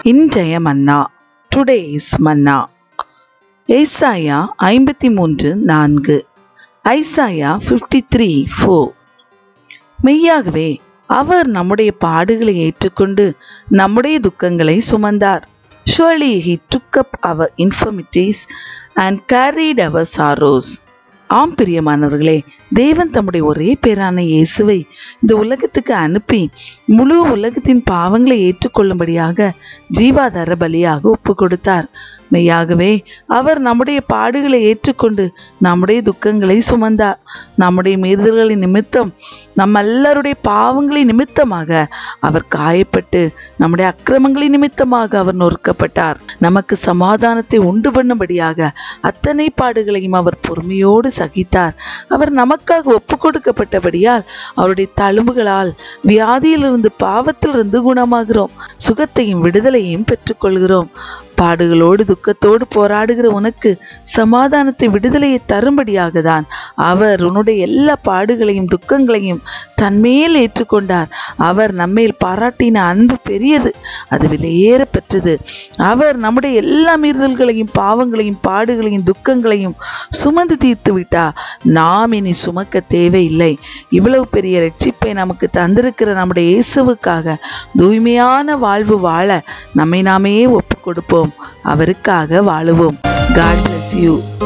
இன்றைய மன்னா டுடேஸ் மன்னா ஏசாயா ஐம்பத்தி மூன்று நான்கு ஐசாயா ஃபிஃப்டி த்ரீ ஃபோர் மெய்யாகவே அவர் நம்முடைய பாடுகளை ஏற்றுக்கொண்டு நம்முடைய துக்கங்களை சுமந்தார் Surely he took up our infirmities and carried our sorrows. ஆம் பிரியமானவர்களே தேவன் தம்முடைய ஒரே பேரான இயேசுவை இந்த உலகத்துக்கு அனுப்பி முழு உலகத்தின் பாவங்களை ஏற்றுக்கொள்ளும்படியாக ஜீவாதார பலியாக ஒப்பு கொடுத்தார் மெய்யாகவே அவர் நம்முடைய பாடுகளை ஏற்றுக்கொண்டு நம்முடைய துக்கங்களை சுமந்தார் நம்முடைய மீறுதல்களின் நிமித்தம் நம் எல்லாருடைய பாவங்களின் நிமித்தமாக அவர் காயப்பட்டு நம்முடைய அக்கிரமங்களின் நிமித்தமாக அவர் நொறுக்கப்பட்டார் நமக்கு சமாதானத்தை உண்டு பண்ணும்படியாக அத்தனை பாடுகளையும் அவர் பொறுமையோடு சகித்தார் அவர் நமக்காக ஒப்பு கொடுக்கப்பட்டபடியால் அவருடைய தழும்புகளால் வியாதியிலிருந்து பாவத்திலிருந்து குணமாகிறோம் சுகத்தையும் விடுதலையும் பெற்றுக்கொள்கிறோம் பாடுகளோடு துக்கத்தோடு போராடுகிற உனக்கு சமாதானத்தை விடுதலையை தரும்படியாக தான் அவர் உன்னுடைய எல்லா பாடுகளையும் துக்கங்களையும் தன்மேல் ஏற்றுக்கொண்டார் அவர் நம்மேல் பாராட்டின அன்பு பெரியது அது விலையேற பெற்றது அவர் நம்முடைய எல்லா மீறுதல்களையும் பாவங்களையும் பாடுகளையும் துக்கங்களையும் சுமந்து தீர்த்து விட்டா நாம் இனி சுமக்க தேவையில்லை இவ்வளவு பெரிய ரட்சிப்பை நமக்கு தந்திருக்கிற நம்முடைய இயேசுவுக்காக தூய்மையான வாழ்வு வாழ நம்மை நாமே ஒப்பு கொடுப்போம் அவருக்காக வாழுவோம் காட் bless you